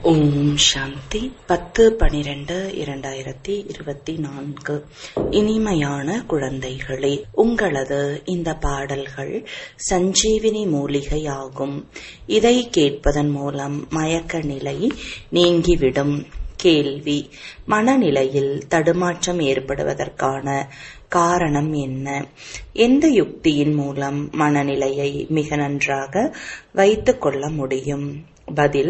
ஓம் சாந்தி பத்து பனிரெண்டு இரண்டாயிரத்தி இருபத்தி நான்கு இனிமையான குழந்தைகளே உங்களது இந்த பாடல்கள் சஞ்சீவினி மூலிகையாகும் இதை கேட்பதன் மூலம் மயக்க நிலை நீங்கிவிடும் கேள்வி மனநிலையில் தடுமாற்றம் ஏற்படுவதற்கான காரணம் என்ன எந்த யுக்தியின் மூலம் மனநிலையை மிக நன்றாக வைத்துக் கொள்ள முடியும் பதில்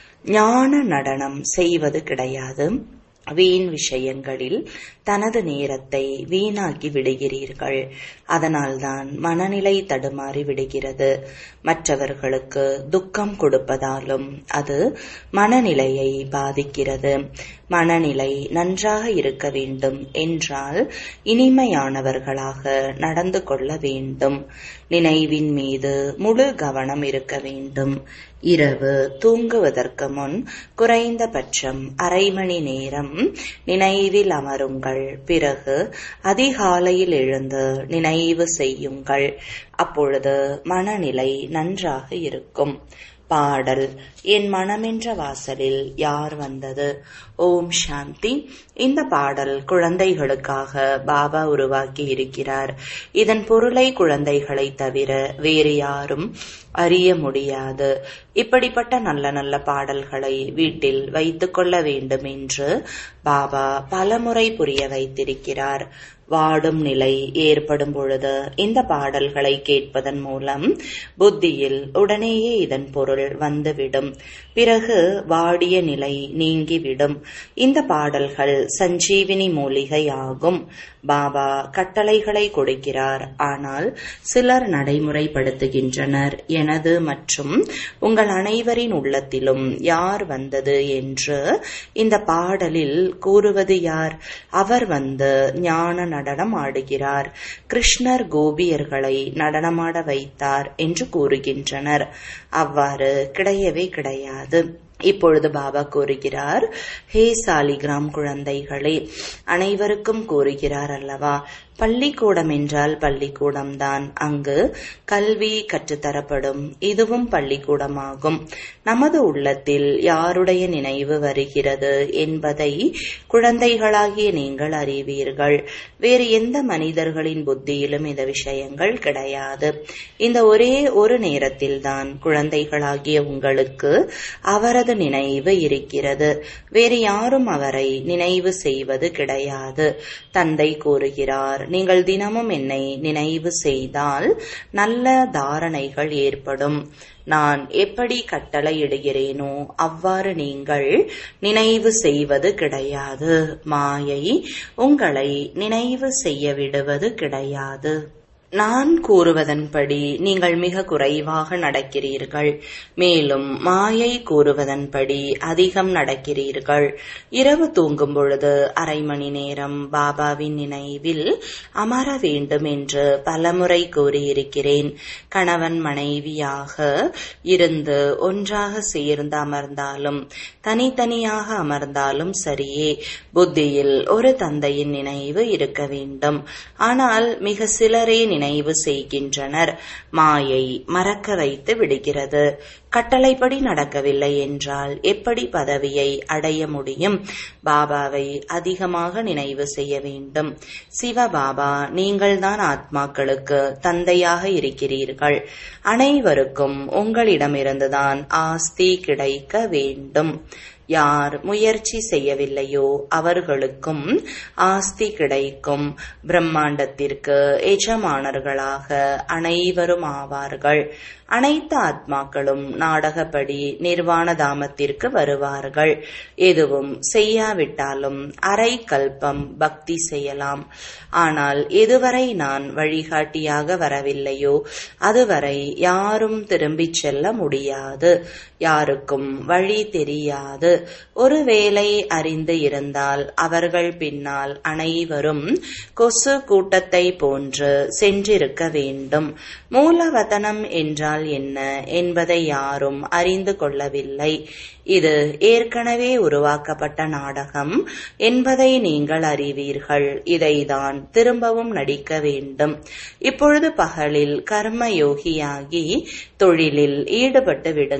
ஞான நடனம் செய்வது கிடையாது வீண் விஷயங்களில் தனது நேரத்தை வீணாக்கி விடுகிறீர்கள் அதனால்தான் மனநிலை தடுமாறி விடுகிறது மற்றவர்களுக்கு துக்கம் கொடுப்பதாலும் அது மனநிலையை பாதிக்கிறது மனநிலை நன்றாக இருக்க வேண்டும் என்றால் இனிமையானவர்களாக நடந்து கொள்ள வேண்டும் நினைவின் மீது முழு கவனம் இருக்க வேண்டும் இரவு தூங்குவதற்கு முன் குறைந்தபட்சம் அரை மணி நேரம் நினைவில் அமருங்கள் பிறகு அதிகாலையில் எழுந்து நினைவு செய்யுங்கள் அப்பொழுது மனநிலை நன்றாக இருக்கும் பாடல் என் மனமென்ற வாசலில் யார் வந்தது ஓம் சாந்தி இந்த பாடல் குழந்தைகளுக்காக பாபா உருவாக்கி இருக்கிறார் இதன் பொருளை குழந்தைகளை தவிர வேறு யாரும் அறிய முடியாது இப்படிப்பட்ட நல்ல நல்ல பாடல்களை வீட்டில் வைத்துக் கொள்ள வேண்டும் என்று பாபா பலமுறை புரிய வைத்திருக்கிறார் வாடும் நிலை ஏற்படும் பொழுது இந்த பாடல்களை கேட்பதன் மூலம் புத்தியில் உடனேயே இதன் பொருள் வந்துவிடும் பிறகு வாடிய நிலை நீங்கிவிடும் இந்த பாடல்கள் சஞ்சீவினி மூலிகை ஆகும் பாபா கட்டளைகளை கொடுக்கிறார் ஆனால் சிலர் நடைமுறைப்படுத்துகின்றனர் எனது மற்றும் உங்கள் அனைவரின் உள்ளத்திலும் யார் வந்தது என்று இந்த பாடலில் கூறுவது யார் அவர் வந்து ஞான நடனம் ஆடுகிறார் கிருஷ்ணர் கோபியர்களை நடனமாட வைத்தார் என்று கூறுகின்றனர் அவ்வாறு கிடையவே கிடையாது இப்பொழுது பாபா கூறுகிறார் ஹே சாலிகிராம் குழந்தைகளே அனைவருக்கும் கூறுகிறார் அல்லவா பள்ளிக்கூடம் என்றால் பள்ளிக்கூடம் தான் அங்கு கல்வி கற்றுத்தரப்படும் இதுவும் பள்ளிக்கூடமாகும் நமது உள்ளத்தில் யாருடைய நினைவு வருகிறது என்பதை குழந்தைகளாகிய நீங்கள் அறிவீர்கள் வேறு எந்த மனிதர்களின் புத்தியிலும் இந்த விஷயங்கள் கிடையாது இந்த ஒரே ஒரு நேரத்தில் தான் குழந்தைகளாகிய உங்களுக்கு அவரது நினைவு இருக்கிறது வேறு யாரும் அவரை நினைவு செய்வது கிடையாது தந்தை கூறுகிறார் நீங்கள் தினமும் என்னை நினைவு செய்தால் நல்ல தாரணைகள் ஏற்படும் நான் எப்படி கட்டளையிடுகிறேனோ அவ்வாறு நீங்கள் நினைவு செய்வது கிடையாது மாயை உங்களை நினைவு செய்ய விடுவது கிடையாது நான் கூறுவதன்படி நீங்கள் மிக குறைவாக நடக்கிறீர்கள் மேலும் மாயை கூறுவதன்படி அதிகம் நடக்கிறீர்கள் இரவு தூங்கும் பொழுது அரை மணி நேரம் பாபாவின் நினைவில் அமர வேண்டும் என்று பலமுறை கூறியிருக்கிறேன் கணவன் மனைவியாக இருந்து ஒன்றாக சேர்ந்து அமர்ந்தாலும் தனித்தனியாக அமர்ந்தாலும் சரியே புத்தியில் ஒரு தந்தையின் நினைவு இருக்க வேண்டும் ஆனால் மிக சிலரே நினைவு செய்கின்றனர் மாயை மறக்க வைத்து விடுகிறது கட்டளைப்படி நடக்கவில்லை என்றால் எப்படி பதவியை அடைய முடியும் பாபாவை அதிகமாக நினைவு செய்ய வேண்டும் சிவபாபா நீங்கள்தான் ஆத்மாக்களுக்கு தந்தையாக இருக்கிறீர்கள் அனைவருக்கும் உங்களிடமிருந்துதான் ஆஸ்தி கிடைக்க வேண்டும் யார் முயற்சி செய்யவில்லையோ அவர்களுக்கும் ஆஸ்தி கிடைக்கும் பிரம்மாண்டத்திற்கு எஜமானர்களாக அனைவரும் ஆவார்கள் அனைத்து ஆத்மாக்களும் நாடகப்படி நிர்வாண தாமத்திற்கு வருவார்கள் எதுவும் செய்யாவிட்டாலும் அரை கல்பம் பக்தி செய்யலாம் ஆனால் எதுவரை நான் வழிகாட்டியாக வரவில்லையோ அதுவரை யாரும் திரும்பிச் செல்ல முடியாது யாருக்கும் வழி தெரியாது ஒருவேளை அறிந்து இருந்தால் அவர்கள் பின்னால் அனைவரும் கொசு கூட்டத்தை போன்று சென்றிருக்க வேண்டும் மூலவதனம் என்றால் என்ன என்பதை யாரும் அறிந்து கொள்ளவில்லை இது ஏற்கனவே உருவாக்கப்பட்ட நாடகம் என்பதை நீங்கள் அறிவீர்கள் இதைதான் திரும்பவும் நடிக்க வேண்டும் இப்பொழுது பகலில் கர்ம யோகியாகி தொழிலில் ஈடுபட்டு விடுங்கள்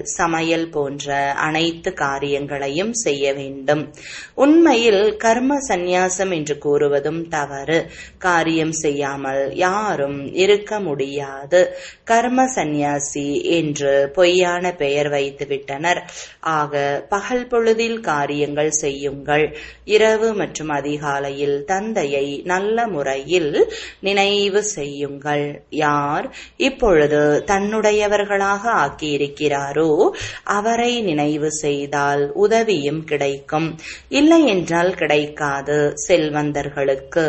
சமையல் போன்ற அனைத்து காரியங்களையும் செய்ய வேண்டும் உண்மையில் கர்ம சந்நியாசம் என்று கூறுவதும் தவறு காரியம் செய்யாமல் யாரும் இருக்க முடியாது கர்ம சந்நியாசி என்று பொய்யான பெயர் வைத்து விட்டனர் ஆக பகல் பொழுதில் காரியங்கள் செய்யுங்கள் இரவு மற்றும் அதிகாலையில் தந்தையை நல்ல முறையில் நினைவு செய்யுங்கள் யார் இப்பொழுது தன்னுடையவர்களாக ஆக்கியிருக்கிறாரோ அவரை நினைவு செய்தால் உதவியும் கிடைக்கும் இல்லை என்றால் கிடைக்காது செல்வந்தர்களுக்கு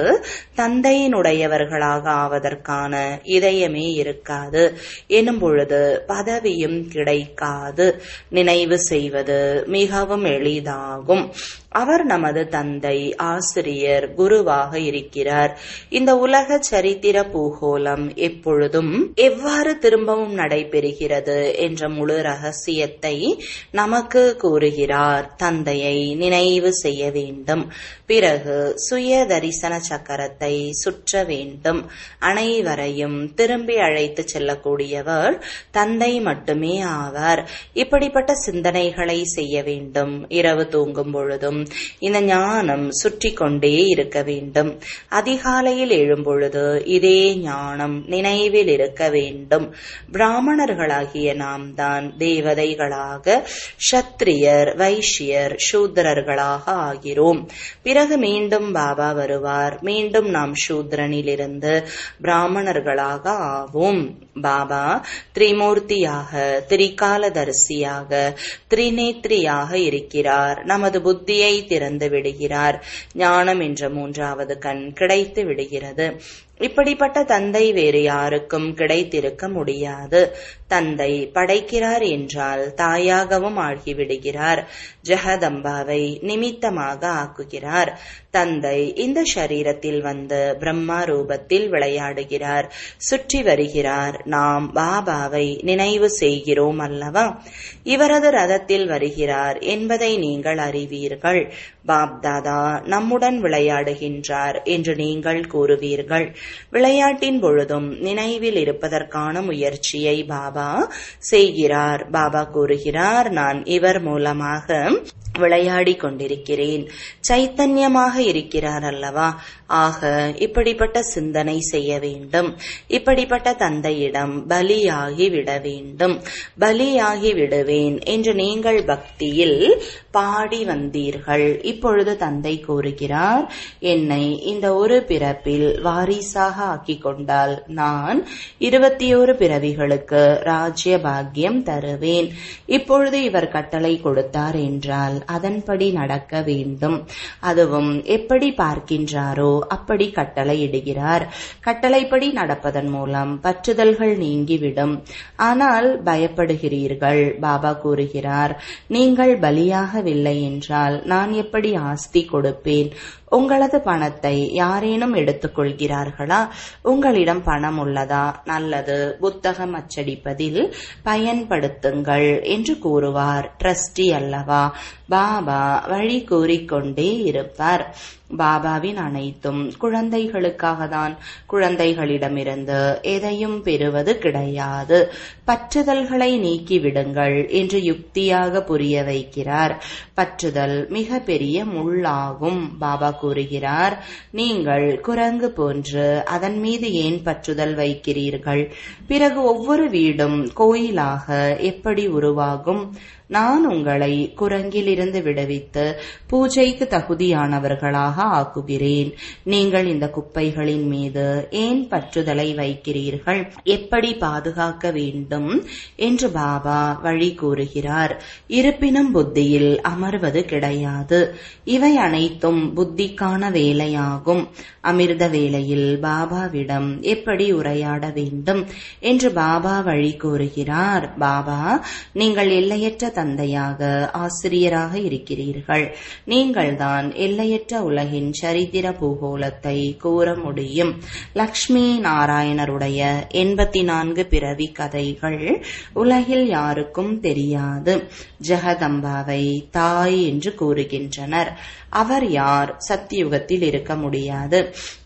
தந்தையினுடையவர்களாக ஆவதற்கான இதயமே இருக்காது எனும் பொழுது பதவியும் கிடைக்காது நினைவு செய்வது மிகவும் எளிதாகும் அவர் நமது தந்தை ஆசிரியர் குருவாக இருக்கிறார் இந்த உலக சரித்திர பூகோளம் எப்பொழுதும் எவ்வாறு திரும்பவும் நடைபெறுகிறது என்ற முழு ரகசியத்தை நமக்கு கூறுகிறார் தந்தையை நினைவு செய்ய வேண்டும் பிறகு சுய தரிசன சக்கரத்தை சுற்ற வேண்டும் அனைவரையும் திரும்பி அழைத்து செல்லக்கூடியவர் தந்தை மட்டுமே ஆவார் இப்படிப்பட்ட சிந்தனைகளை செய்ய வேண்டும் இரவு தூங்கும் பொழுதும் இந்த ஞானம் சுற்றி கொண்டே இருக்க வேண்டும் அதிகாலையில் எழும்பொழுது இதே ஞானம் நினைவில் இருக்க வேண்டும் பிராமணர்களாகிய நாம் தான் தேவதைகளாக சத்திரியர் வைஷ்யர் சூத்திரர்களாக ஆகிறோம் பிறகு மீண்டும் பாபா வருவார் மீண்டும் நாம் சூத்ரனிலிருந்து பிராமணர்களாக ஆவோம் பாபா திரிமூர்த்தியாக திரிகாலதரிசியாக திரிநேத்ரியாக இருக்கிறார் நமது புத்தியை திறந்து விடுகிறார் ஞானம் என்ற மூன்றாவது கண் கிடைத்து விடுகிறது இப்படிப்பட்ட தந்தை வேறு யாருக்கும் கிடைத்திருக்க முடியாது தந்தை படைக்கிறார் என்றால் தாயாகவும் ஆகிவிடுகிறார் ஜெகதம்பாவை நிமித்தமாக ஆக்குகிறார் தந்தை இந்த சரீரத்தில் வந்து பிரம்மா ரூபத்தில் விளையாடுகிறார் சுற்றி வருகிறார் நாம் பாபாவை நினைவு செய்கிறோம் அல்லவா இவரது ரதத்தில் வருகிறார் என்பதை நீங்கள் அறிவீர்கள் பாப்தாதா நம்முடன் விளையாடுகின்றார் என்று நீங்கள் கூறுவீர்கள் விளையாட்டின் பொழுதும் நினைவில் இருப்பதற்கான முயற்சியை பாபா செய்கிறார் பாபா கூறுகிறார் நான் இவர் மூலமாக விளையாடி கொண்டிருக்கிறேன் சைத்தன்யமாக இருக்கிறார் அல்லவா ஆக இப்படிப்பட்ட சிந்தனை செய்ய வேண்டும் இப்படிப்பட்ட தந்தையிடம் பலியாகி விட வேண்டும் பலியாகி விடுவேன் என்று நீங்கள் பக்தியில் பாடி வந்தீர்கள் இப்பொழுது தந்தை கூறுகிறார் என்னை இந்த ஒரு பிறப்பில் வாரிசாக ஆக்கிக் கொண்டால் நான் இருபத்தி ஒரு பிறவிகளுக்கு ராஜ்ய பாக்கியம் தருவேன் இப்பொழுது இவர் கட்டளை கொடுத்தார் என்றால் அதன்படி நடக்க வேண்டும் அதுவும் எப்படி பார்க்கின்றாரோ அப்படி கட்டளை இடுகிறார் கட்டளைப்படி நடப்பதன் மூலம் பற்றுதல்கள் நீங்கிவிடும் ஆனால் பயப்படுகிறீர்கள் பாபா கூறுகிறார் நீங்கள் பலியாகவில்லை என்றால் நான் எப்படி ஆஸ்தி கொடுப்பேன் உங்களது பணத்தை யாரேனும் எடுத்துக்கொள்கிறார்களா உங்களிடம் பணம் உள்ளதா நல்லது புத்தகம் அச்சடிப்பதில் பயன்படுத்துங்கள் என்று கூறுவார் ட்ரஸ்டி அல்லவா பாபா வழி கூறிக்கொண்டே இருப்பார் பாபாவின் அனைத்தும் குழந்தைகளுக்காக தான் குழந்தைகளிடமிருந்து எதையும் பெறுவது கிடையாது பற்றுதல்களை நீக்கிவிடுங்கள் என்று யுக்தியாக புரிய வைக்கிறார் பற்றுதல் மிக பெரிய முள்ளாகும் பாபா கூறுகிறார் நீங்கள் குரங்கு போன்று அதன் மீது ஏன் பற்றுதல் வைக்கிறீர்கள் பிறகு ஒவ்வொரு வீடும் கோயிலாக எப்படி உருவாகும் நான் உங்களை குரங்கிலிருந்து விடுவித்து பூஜைக்கு தகுதியானவர்களாக ஆக்குகிறேன் நீங்கள் இந்த குப்பைகளின் மீது ஏன் பற்றுதலை வைக்கிறீர்கள் எப்படி பாதுகாக்க வேண்டும் என்று பாபா வழி கூறுகிறார் இருப்பினும் புத்தியில் அமர்வது கிடையாது இவை அனைத்தும் புத்திக்கான வேலையாகும் அமிர்த வேளையில் பாபாவிடம் எப்படி உரையாட வேண்டும் என்று பாபா வழி கூறுகிறார் பாபா நீங்கள் எல்லையற்ற தந்தையாக ஆசிரியராக இருக்கிறீர்கள் நீங்கள்தான் எல்லையற்ற உலகின் சரித்திர பூகோளத்தை கூற முடியும் லக்ஷ்மி நாராயணருடைய எண்பத்தி நான்கு பிறவி கதைகள் உலகில் யாருக்கும் தெரியாது ஜெகதம்பாவை தாய் என்று கூறுகின்றனர் அவர் யார் சத்தியுகத்தில் இருக்க முடியாது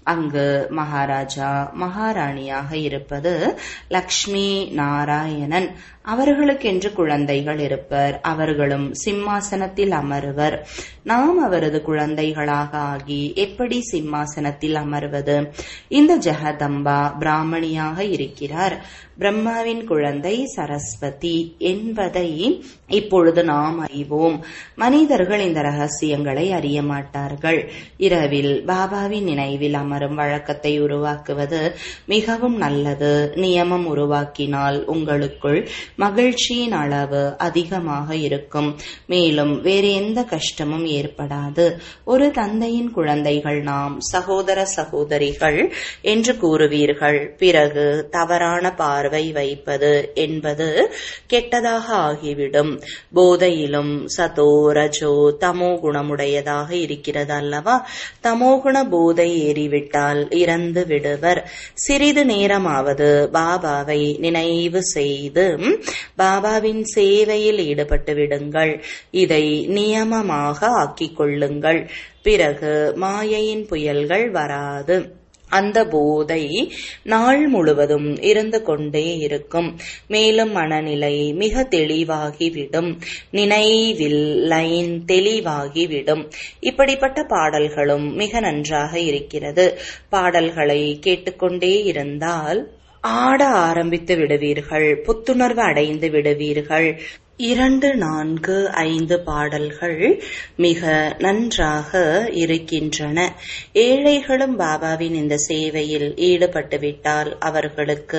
அங்கு மகாராஜா மகாராணியாக இருப்பது லக்ஷ்மி நாராயணன் அவர்களுக்கென்று குழந்தைகள் இருப்பர் அவர்களும் சிம்மாசனத்தில் அமருவர் நாம் அவரது குழந்தைகளாக ஆகி எப்படி சிம்மாசனத்தில் அமர்வது இந்த ஜெகதம்பா பிராமணியாக இருக்கிறார் பிரம்மாவின் குழந்தை சரஸ்வதி என்பதை இப்பொழுது நாம் அறிவோம் மனிதர்கள் இந்த ரகசியங்களை அறிய மாட்டார்கள் இரவில் பாபாவின் நினைவில் அமரும் வழக்கத்தை உருவாக்குவது மிகவும் நல்லது நியமம் உருவாக்கினால் உங்களுக்குள் மகிழ்ச்சியின் அளவு அதிகமாக இருக்கும் மேலும் வேறு எந்த கஷ்டமும் ஏற்படாது ஒரு தந்தையின் குழந்தைகள் நாம் சகோதர சகோதரிகள் என்று கூறுவீர்கள் பிறகு தவறான பார்வை வைப்பது என்பது கெட்டதாக ஆகிவிடும் போதையிலும் சதோ ரஜோ தமோ குணமுடையதாக இருக்கிறது அல்லவா தமோகுண போதை ஏறிவிட்டால் இறந்து விடுவர் சிறிது நேரமாவது பாபாவை நினைவு செய்து பாபாவின் சேவையில் ஈடுபட்டு விடுங்கள் இதை நியமமாக ஆக்கிக் கொள்ளுங்கள் பிறகு மாயையின் புயல்கள் வராது அந்த போதை நாள் முழுவதும் இருந்து கொண்டே இருக்கும் மேலும் மனநிலை மிக தெளிவாகிவிடும் நினைவில் லைன் தெளிவாகிவிடும் இப்படிப்பட்ட பாடல்களும் மிக நன்றாக இருக்கிறது பாடல்களை கேட்டுக்கொண்டே இருந்தால் ஆட ஆரம்பித்து விடுவீர்கள் புத்துணர்வு அடைந்து விடுவீர்கள் இரண்டு நான்கு ஐந்து பாடல்கள் மிக நன்றாக இருக்கின்றன ஏழைகளும் பாபாவின் இந்த சேவையில் ஈடுபட்டுவிட்டால் அவர்களுக்கு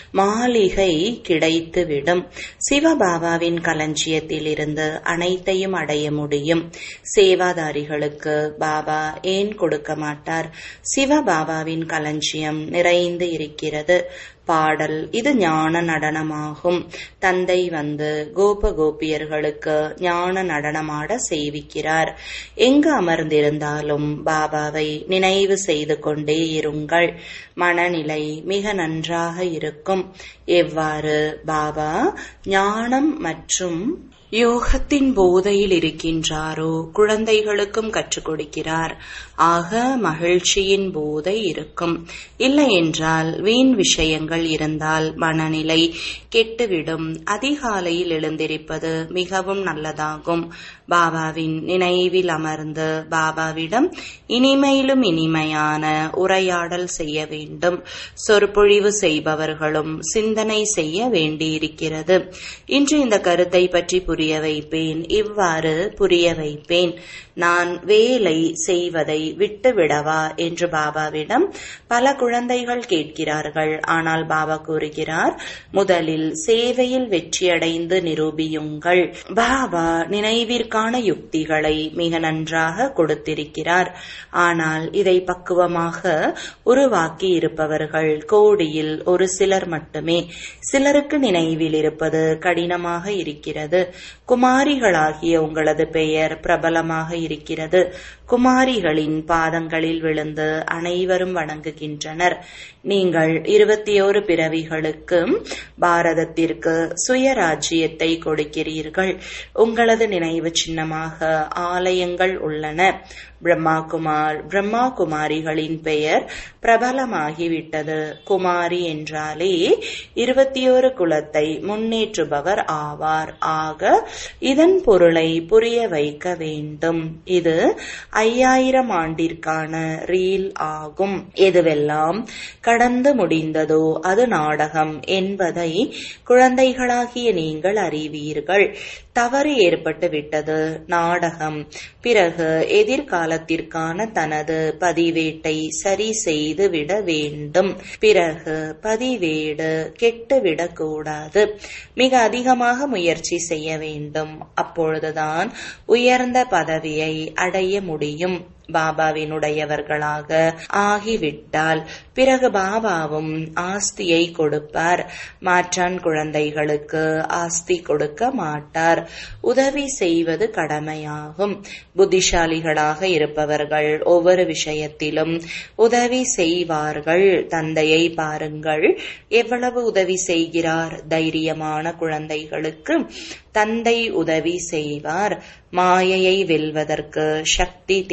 மாளிகை கிடைத்துவிடும் சிவபாபாவின் களஞ்சியத்தில் இருந்து அனைத்தையும் அடைய முடியும் சேவாதாரிகளுக்கு பாபா ஏன் கொடுக்க மாட்டார் சிவபாபாவின் களஞ்சியம் நிறைந்து இருக்கிறது பாடல் இது ஞான நடனமாகும் தந்தை வந்து கோப கோபியர்களுக்கு ஞான நடனமாட செய்விக்கிறார் எங்கு அமர்ந்திருந்தாலும் பாபாவை நினைவு செய்து கொண்டே இருங்கள் மனநிலை மிக நன்றாக இருக்கும் எவ்வாறு பாபா ஞானம் மற்றும் யோகத்தின் போதையில் இருக்கின்றாரோ குழந்தைகளுக்கும் கற்றுக் கொடுக்கிறார் ஆக மகிழ்ச்சியின் போதை இருக்கும் இல்லை என்றால் வீண் விஷயங்கள் இருந்தால் மனநிலை கெட்டுவிடும் அதிகாலையில் எழுந்திருப்பது மிகவும் நல்லதாகும் பாபாவின் நினைவில் அமர்ந்து பாபாவிடம் இனிமையிலும் இனிமையான உரையாடல் செய்ய வேண்டும் சொற்பொழிவு செய்பவர்களும் சிந்தனை செய்ய வேண்டியிருக்கிறது இன்று இந்த கருத்தை பற்றி புரிய வைப்பேன் இவ்வாறு புரிய வைப்பேன் நான் வேலை செய்வதை விட்டு விடவா என்று பாபாவிடம் பல குழந்தைகள் கேட்கிறார்கள் ஆனால் பாபா கூறுகிறார் முதலில் சேவையில் வெற்றியடைந்து நிரூபியுங்கள் பாபா நினைவிற்கான யுக்திகளை மிக நன்றாக கொடுத்திருக்கிறார் ஆனால் இதை பக்குவமாக உருவாக்கி இருப்பவர்கள் கோடியில் ஒரு சிலர் மட்டுமே சிலருக்கு நினைவில் இருப்பது கடினமாக இருக்கிறது குமாரிகளாகிய உங்களது பெயர் பிரபலமாக இருக்கிறது குமாரிகளின் பாதங்களில் விழுந்து அனைவரும் வணங்குகின்றனர் நீங்கள் இருபத்தி ஓரு பிறவிகளுக்கு பாரதத்திற்கு சுயராஜ்யத்தை கொடுக்கிறீர்கள் உங்களது நினைவு சின்னமாக ஆலயங்கள் உள்ளன பிரம்மா குமார் பிரம்மா குமாரிகளின் பெயர் பிரபலமாகிவிட்டது குமாரி என்றாலே இருபத்தி ஓரு குலத்தை முன்னேற்றுபவர் ஆவார் ஆக இதன் பொருளை புரிய வைக்க வேண்டும் இது ஐயாயிரம் ஆண்டிற்கான ரீல் ஆகும் எதுவெல்லாம் கடந்து முடிந்ததோ அது நாடகம் என்பதை குழந்தைகளாகிய நீங்கள் அறிவீர்கள் தவறு ஏற்பட்டு விட்டது நாடகம் பிறகு எதிர்காலத்திற்கான தனது பதிவேட்டை சரி செய்து விட வேண்டும் பிறகு பதிவேடு கெட்டுவிடக் கூடாது மிக அதிகமாக முயற்சி செய்ய வேண்டும் அப்பொழுதுதான் உயர்ந்த பதவியை அடைய முடியும் பாபாவினுடையவர்களாக ஆகிவிட்டால் பிறகு பாபாவும் ஆஸ்தியை கொடுப்பார் மாற்றான் குழந்தைகளுக்கு ஆஸ்தி கொடுக்க மாட்டார் உதவி செய்வது கடமையாகும் புத்திசாலிகளாக இருப்பவர்கள் ஒவ்வொரு விஷயத்திலும் உதவி செய்வார்கள் தந்தையை பாருங்கள் எவ்வளவு உதவி செய்கிறார் தைரியமான குழந்தைகளுக்கு தந்தை உதவி செய்வார் மாயையை வெல்வதற்கு சக்தி தேவை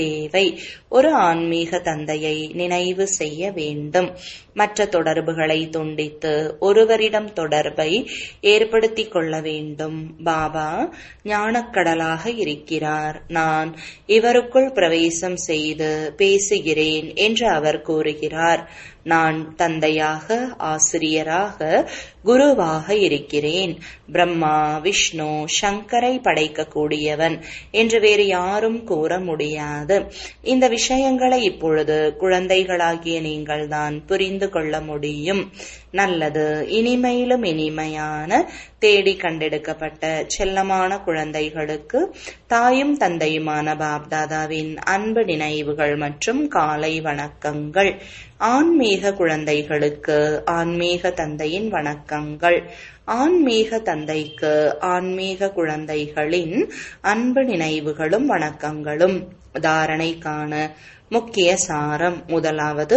வரை ஒரு ஆன்மீக தந்தையை நினைவு செய்ய வேண்டும் மற்ற தொடர்புகளை துண்டித்து ஒருவரிடம் தொடர்பை ஏற்படுத்திக் கொள்ள வேண்டும் பாபா ஞானக்கடலாக இருக்கிறார் நான் இவருக்குள் பிரவேசம் செய்து பேசுகிறேன் என்று அவர் கூறுகிறார் நான் தந்தையாக ஆசிரியராக குருவாக இருக்கிறேன் பிரம்மா விஷ்ணு சங்கரை படைக்கக்கூடியவன் என்று வேறு யாரும் கூற முடியாது இந்த விஷயங்களை இப்பொழுது குழந்தைகளாகிய நீங்கள் தான் புரிந்து கொள்ள முடியும் நல்லது இனிமையிலும் இனிமையான தேடி கண்டெடுக்கப்பட்ட செல்லமான குழந்தைகளுக்கு தாயும் தந்தையுமான பாப்தாதாவின் அன்பு நினைவுகள் மற்றும் காலை வணக்கங்கள் ஆன்மீக குழந்தைகளுக்கு ஆன்மீக தந்தையின் வணக்கங்கள் ஆன்மீக தந்தைக்கு ஆன்மீக குழந்தைகளின் அன்பு நினைவுகளும் வணக்கங்களும் தாரணைக்கான முக்கிய சாரம் முதலாவது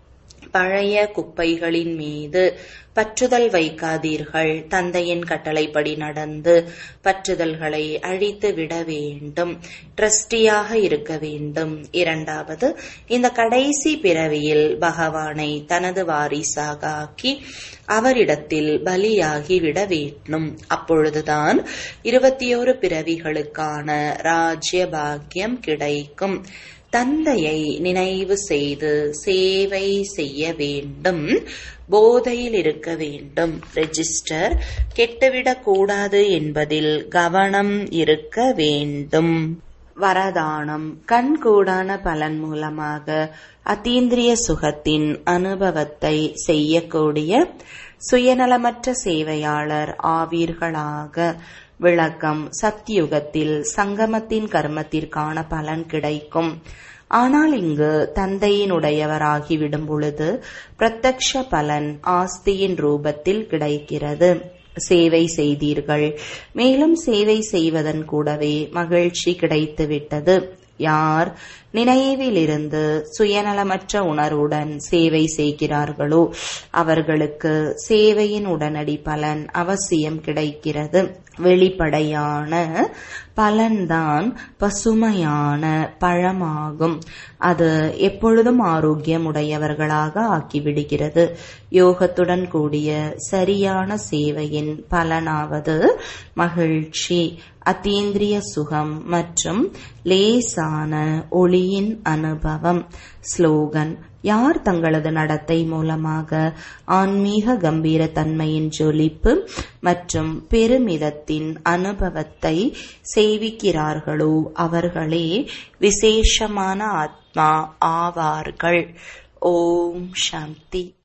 பழைய குப்பைகளின் மீது பற்றுதல் வைக்காதீர்கள் தந்தையின் கட்டளைப்படி நடந்து பற்றுதல்களை அழித்து விட வேண்டும் ட்ரஸ்டியாக இருக்க வேண்டும் இரண்டாவது இந்த கடைசி பிறவியில் பகவானை தனது வாரிசாக ஆக்கி அவரிடத்தில் பலியாகி விட வேண்டும் அப்பொழுதுதான் இருபத்தி ஓரு பிறவிகளுக்கான ராஜ்ய பாக்கியம் கிடைக்கும் தந்தையை நினைவு செய்து சேவை செய்ய வேண்டும் போதையில் இருக்க வேண்டும் ரெஜிஸ்டர் கெட்டுவிடக் கூடாது என்பதில் கவனம் இருக்க வேண்டும் வரதானம் கண்கூடான பலன் மூலமாக அத்தீந்திரிய சுகத்தின் அனுபவத்தை செய்யக்கூடிய சுயநலமற்ற சேவையாளர் ஆவீர்களாக விளக்கம் சத்தியுகத்தில் சங்கமத்தின் கர்மத்திற்கான பலன் கிடைக்கும் ஆனால் இங்கு தந்தையினுடையவராகிவிடும் பொழுது பிரத்யக்ஷ பலன் ஆஸ்தியின் ரூபத்தில் கிடைக்கிறது சேவை செய்தீர்கள் மேலும் சேவை செய்வதன் கூடவே மகிழ்ச்சி கிடைத்துவிட்டது யார் நினைவிலிருந்து சுயநலமற்ற உணர்வுடன் சேவை செய்கிறார்களோ அவர்களுக்கு சேவையின் உடனடி பலன் அவசியம் கிடைக்கிறது வெளிப்படையான பலன்தான் பசுமையான பழமாகும் அது எப்பொழுதும் ஆரோக்கியம் உடையவர்களாக ஆக்கிவிடுகிறது யோகத்துடன் கூடிய சரியான சேவையின் பலனாவது மகிழ்ச்சி அத்தீந்திரிய சுகம் மற்றும் லேசான ஒளியின் அனுபவம் ஸ்லோகன் யார் தங்களது நடத்தை மூலமாக ஆன்மீக கம்பீர தன்மையின் ஜொலிப்பு மற்றும் பெருமிதத்தின் அனுபவத்தை செய்விக்கிறார்களோ அவர்களே விசேஷமான ஆத்மா ஆவார்கள் ஓம் சாந்தி